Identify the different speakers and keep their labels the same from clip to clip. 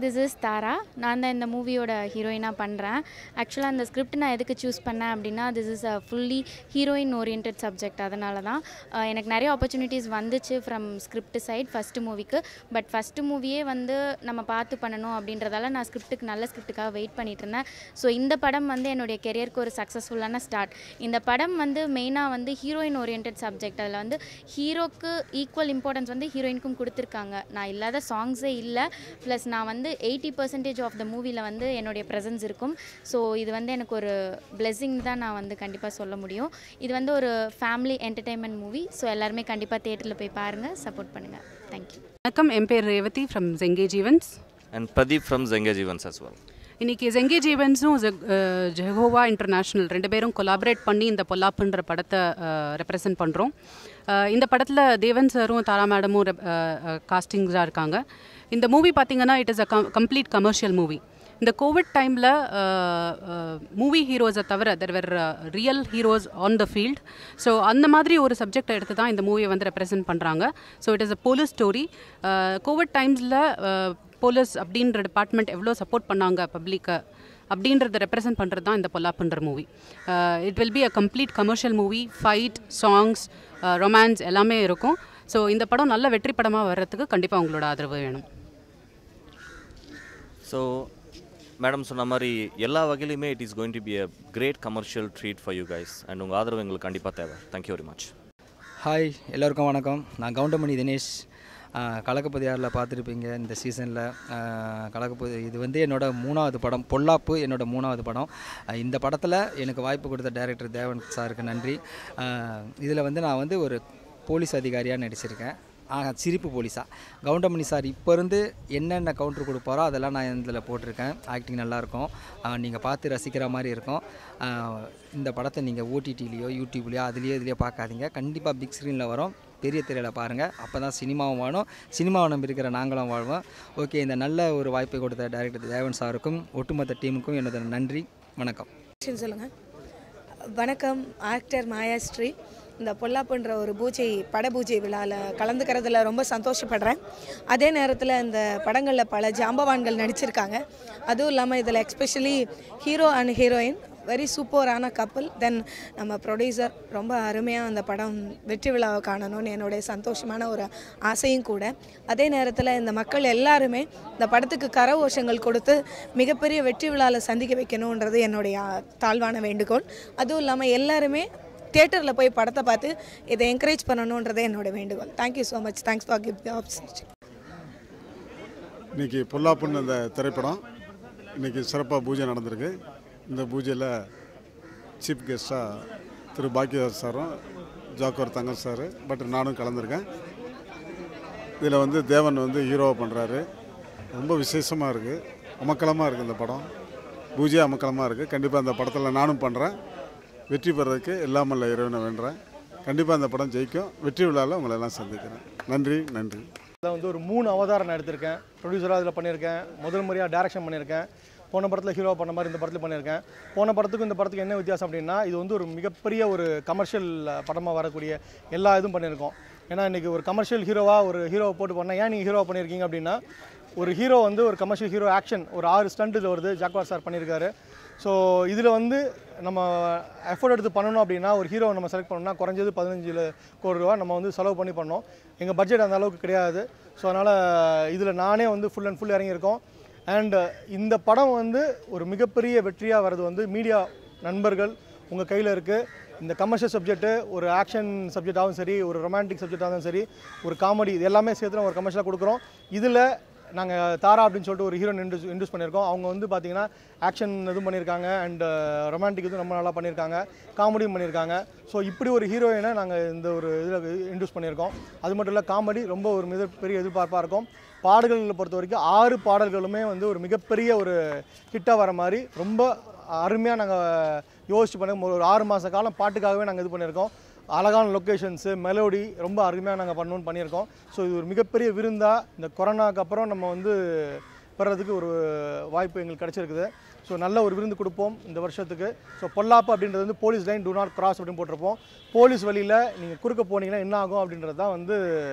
Speaker 1: This is தாரா நான் தான் இந்த மூவியோட ஹீரோயினாக பண்ணுறேன் ஆக்சுவலாக அந்த ஸ்கிரிப்ட் நான் எதுக்கு சூஸ் பண்ணேன் அப்படின்னா this is a fully heroine oriented subject அதனால தான் அஹ், எனக்கு நிறைய ஆப்பர்ச்சுனிட்டிஸ் வந்துச்சு ஃப்ரம் ஸ்கிரிப்ட் சைட் ஃபஸ்ட்டு மூவிக்கு பட் ஃபஸ்ட்டு மூவியே வந்து நம்ம பார்த்து பண்ணணும் அப்படின்றதால நான் ஸ்கிரிப்ட்டுக்கு நல்ல ஸ்கிரிப்ட்டுக்காக வெயிட் பண்ணிட்டு இருந்தேன் ஸோ இந்த படம் வந்து என்னுடைய கெரியருக்கு ஒரு சக்ஸஸ்ஃபுல்லான ஸ்டார்ட் இந்த படம் வந்து மெயினாக வந்து ஹீரோயின் ஓரியன்ட் சப்ஜெக்ட் அதில் வந்து ஹீரோக்கு ஈக்குவல் இம்பார்ட்டன்ஸ் வந்து ஹீரோயினுக்கும் கொடுத்துருக்காங்க நான் இல்லாத சாங்ஸே இல்லை ப்ளஸ் நான் வந்து எயிட்டி பர்சன்டேஜ் ஆஃப் த மூவியில் வந்து என்னுடைய ப்ரெசன்ஸ் இருக்கும் ஸோ இது வந்து எனக்கு ஒரு பிளெஸிங் தான் நான் வந்து கண்டிப்பாக சொல்ல முடியும் இது வந்து ஒரு ஃபேமிலி என்டர்டெயின்மெண்ட் மூவி ஸோ எல்லாருமே கண்டிப்பாக தேட்டரில் போய் பாருங்கள் சப்போர்ட் பண்ணுங்கள் தேங்க்யூ
Speaker 2: வணக்கம் என் பேர் ரேவதி ஃப்ரம் ஜெங்கேஜ் events
Speaker 3: and Pradeep from Zenga Jivans as well.
Speaker 2: இன்னைக்கு ஜெங்கேஜ் ஈவெண்ட்ஸும் ஜெஹோவா இன்டர்நேஷ்னல் ரெண்டு பேரும் கொலாபரேட் பண்ணி இந்த பொல்லாப்புன்ற படத்தை ரெப்ரசன்ட் பண்ணுறோம் இந்த படத்தில் தேவன் சாரும் தாரா மேடமும் காஸ்டிங்ஸாக இருக்காங்க இந்த மூவி பார்த்தீங்கன்னா it is a complete commercial movie இந்த கோவிட் டைமில் மூவி ஹீரோஸை தவிர there were real heroes on the field so அந்த மாதிரி ஒரு சப்ஜெக்டை எடுத்து தான் இந்த மூவியை வந்து ரெப்ரசென்ட் பண்ணுறாங்க so it is a police story Covid டைம்ஸில் போலீஸ் அப்படின்ற டிபார்ட்மெண்ட் எவ்வளோ சப்போர்ட் பண்ணாங்க பப்ளிக்கை அப்படின்றத ரெப்ரசென்ட் பண்ணுறது தான் இந்த பொல்லாப்புன்ற movie it will be a complete commercial movie fight songs romance எல்லாமே இருக்கும் ஸோ இந்த படம் நல்ல வெற்றி படமாக வர்றதுக்கு கண்டிப்பாக உங்களோட ஆதரவு வேணும்
Speaker 3: ஸோ மேடம் சொன்ன மாதிரி எல்லா வகையிலுமே it is going to be a great commercial treat for you guys and உங்கள் ஆதரவு எங்களுக்கு கண்டிப்பாக தேவை தேங்க்யூ வெரி மச்
Speaker 4: ஹாய் எல்லோருக்கும் வணக்கம் நான் கவுண்டமணி தினேஷ் கலக்கப்பதியாரில் பார்த்துருப்பீங்க இந்த சீசனில் கலக்கப்பதி இது வந்து என்னோட மூணாவது படம் பொல்லாப்பு என்னோட மூணாவது படம் அஹ் இந்த படத்தில் எனக்கு வாய்ப்பு கொடுத்த டைரக்டர் தேவன் சாருக்கு நன்றி இதில் வந்து நான் வந்து ஒரு போலீஸ் அதிகாரியாக நடிச்சிருக்கேன் ஆக சிரிப்பு போலீஸா கவுண்டமணி சார் இப்போ இருந்து என்னென்ன கவுண்டர் கொடுப்பாரோ அதெல்லாம் நான் இதில் போட்டிருக்கேன் ஆக்டிங் நல்லாயிருக்கும் நீங்கள் பார்த்து ரசிக்கிற மாதிரி இருக்கும் ஆஹ் இந்த படத்தை நீங்கள் ஓடிடிலேயோ யூடியூப்லேயோ அதுலேயோ இதுலேயோ பார்க்காதீங்க கண்டிப்பாக பிக் ஸ்க்ரீனில் வரும் பெரிய திரையில் பாருங்கள் அப்போ தான் சினிமாவும் வாழும் சினிமாவை நம்பி இருக்கிற நாங்களும் வாழ்வோம் ஓகே இந்த நல்ல ஒரு வாய்ப்பை கொடுத்த டைரக்டர் தேவன் சாருக்கும் ஒட்டுமொத்த டீமுக்கும் எனது நன்றி வணக்கம்
Speaker 5: கொஸ்டின் சொல்லுங்கள் வணக்கம் ஆக்டர் மாயாஸ்ரீ இந்த பொல்லாப்புன்ற ஒரு பூஜை பட பூஜை விழாவில் கலந்துக்கிறதுல ரொம்ப சந்தோஷப்படுறேன் அதே நேரத்தில் இந்த படங்களில் பல ஜாம்பவான்கள் நடிச்சிருக்காங்க அதுவும் இல்லாமல் இதில் especially hero and heroine very சூப்பரான கப்பல் தென் நம்ம ப்ரொடியூசர் ரொம்ப அருமையாக அந்த படம் வெற்றி விழாவை காணணும்னு என்னுடைய சந்தோஷமான ஒரு ஆசையும் கூட அதே நேரத்தில் இந்த மக்கள் எல்லாருமே இந்த படத்துக்கு கரகோஷங்கள் கொடுத்து மிகப்பெரிய வெற்றி விழாவில் சந்திக்க வைக்கணுன்றது என்னுடைய தாழ்வான வேண்டுகோள் அதுவும் இல்லாமல் எல்லாருமே தியேட்டரில் போய் படத்தை பார்த்து இதை என்கரேஜ் பண்ணணுன்றதே என்னோட வேண்டுகோள் thank you so much thanks for give the opportunity
Speaker 6: இன்றைக்கி பொல்லாப்புன்னு அந்த திரைப்படம் இன்றைக்கி சிறப்பாக பூஜை நடந்திருக்கு இந்த பூஜையில் சீஃப் கெஸ்ட்டாக திரு பாக்கியதாஸ் சாரும் ஜாக்கோர் தங்கம் சார் பட் நானும் கலந்துருக்கேன் இதில் வந்து தேவன் வந்து ஹீரோவை பண்ணுறாரு ரொம்ப விசேஷமாக இருக்குது அமக்கலமாக இருக்குது இந்த படம் பூஜை அமக்கலமாக இருக்குது கண்டிப்பாக அந்த படத்தில் நானும் பண்ணுறேன் வெற்றி பெறதுக்கு எல்லாமல்ல இறைவனை வேண்டுறேன் கண்டிப்பாக அந்த படம் ஜெயிக்கும் வெற்றி விழாவில் உங்களை எல்லாம் சந்திக்கிறேன் நன்றி நன்றி
Speaker 7: இதில் வந்து ஒரு மூணு அவதாரம் நான் எடுத்திருக்கேன் ப்ரொடியூசராக இதில் பண்ணியிருக்கேன் முதல் முறையாக டேரக்ஷன் பண்ணியிருக்கேன் போன படத்தில் ஹீரோ பண்ண மாதிரி இந்த படத்தில் பண்ணியிருக்கேன் போன படத்துக்கும் இந்த படத்துக்கு என்ன வித்தியாசம் அப்படின்னா இது வந்து ஒரு மிகப்பெரிய ஒரு கமர்ஷியல் படமாக வரக்கூடிய எல்லா இதுவும் பண்ணியிருக்கோம் ஏன்னா இன்றைக்கி ஒரு கமர்ஷியல் ஹீரோவாக ஒரு ஹீரோவை போட்டு பண்ணால் ஏன் நீங்கள் ஹீரோவை பண்ணியிருக்கீங்க அப்படின்னா ஒரு ஹீரோ வந்து ஒரு கமர்ஷியல் ஹீரோ ஆக்ஷன் ஒரு ஆறு ஸ்டண்ட் இது வருது ஜாக்வார் சார் பண்ணியிருக்காரு ஸோ இதில் வந்து நம்ம எஃபோர்ட் எடுத்து பண்ணணும் அப்படின்னா ஒரு ஹீரோவை நம்ம செலக்ட் பண்ணணும்னா குறைஞ்சது பதினஞ்சு கோடி ரூபா நம்ம வந்து செலவு பண்ணி பண்ணோம் எங்கள் பட்ஜெட் அந்த அளவுக்கு கிடையாது ஸோ அதனால் இதில் நானே வந்து ஃபுல் அண்ட் ஃபுல் இறங்கியிருக்கோம் அண்ட் இந்த படம் வந்து ஒரு மிகப்பெரிய வெற்றியாக வர்றது வந்து மீடியா நண்பர்கள் உங்கள் கையில் இருக்குது இந்த கமர்ஷியல் சப்ஜெக்ட்டு ஒரு ஆக்ஷன் சப்ஜெக்டாகவும் சரி ஒரு ரொமான்டிக் சப்ஜெக்டாகவும் சரி ஒரு காமெடி இது எல்லாமே சேர்த்து நம்ம ஒரு கமர்ஷியலாக கொடுக்குறோம் இதில் நாங்கள் தாரா அப்படின்னு சொல்லிட்டு ஒரு ஹீரோயின் இன்ட்ரூஸ் இன்ட்ரூஸ் பண்ணியிருக்கோம் அவங்க வந்து பார்த்தீங்கன்னா ஆக்ஷன் இதுவும் பண்ணியிருக்காங்க அண்ட் ரொமான்டிக் இதுவும் ரொம்ப நல்லா பண்ணியிருக்காங்க காமெடியும் பண்ணியிருக்காங்க ஸோ இப்படி ஒரு ஹீரோயினை நாங்கள் இந்த ஒரு இதில் இன்ட்ரூஸ் பண்ணியிருக்கோம் அது மட்டும் இல்லை காமெடி ரொம்ப ஒரு மிகப்பெரிய எதிர்பார்ப்பாக இருக்கும் பாடல்களை பொறுத்த வரைக்கும் ஆறு பாடல்களுமே வந்து ஒரு மிகப்பெரிய ஒரு ஹிட்டாக வர மாதிரி ரொம்ப அருமையாக நாங்கள் யோசிச்சு பண்ண ஒரு ஆறு மாத காலம் பாட்டுக்காகவே நாங்கள் இது பண்ணியிருக்கோம் அழகான லொக்கேஷன்ஸு மெலோடி ரொம்ப அருமையாக நாங்கள் பண்ணணும்னு பண்ணியிருக்கோம் ஸோ இது ஒரு மிகப்பெரிய விருந்தாக இந்த கொரோனாக்கு அப்புறம் நம்ம வந்து பெறதுக்கு ஒரு வாய்ப்பு எங்களுக்கு கிடச்சிருக்குது ஸோ நல்ல ஒரு விருந்து கொடுப்போம் இந்த வருஷத்துக்கு ஸோ பொல்லாப்பு அப்படின்றது வந்து police line do not cross அப்படின்னு போட்டிருப்போம் போலீஸ் வழியில் நீங்கள் குறுக்க போனீங்கன்னா என்ன ஆகும் அப்படின்றது தான் வந்து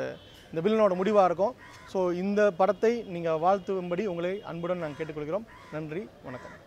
Speaker 7: இந்த வில்லனோட முடிவாக இருக்கும் ஸோ இந்த படத்தை நீங்கள் வாழ்த்தும்படி உங்களை அன்புடன் நாங்கள் கேட்டுக்கொள்கிறோம் நன்றி வணக்கம்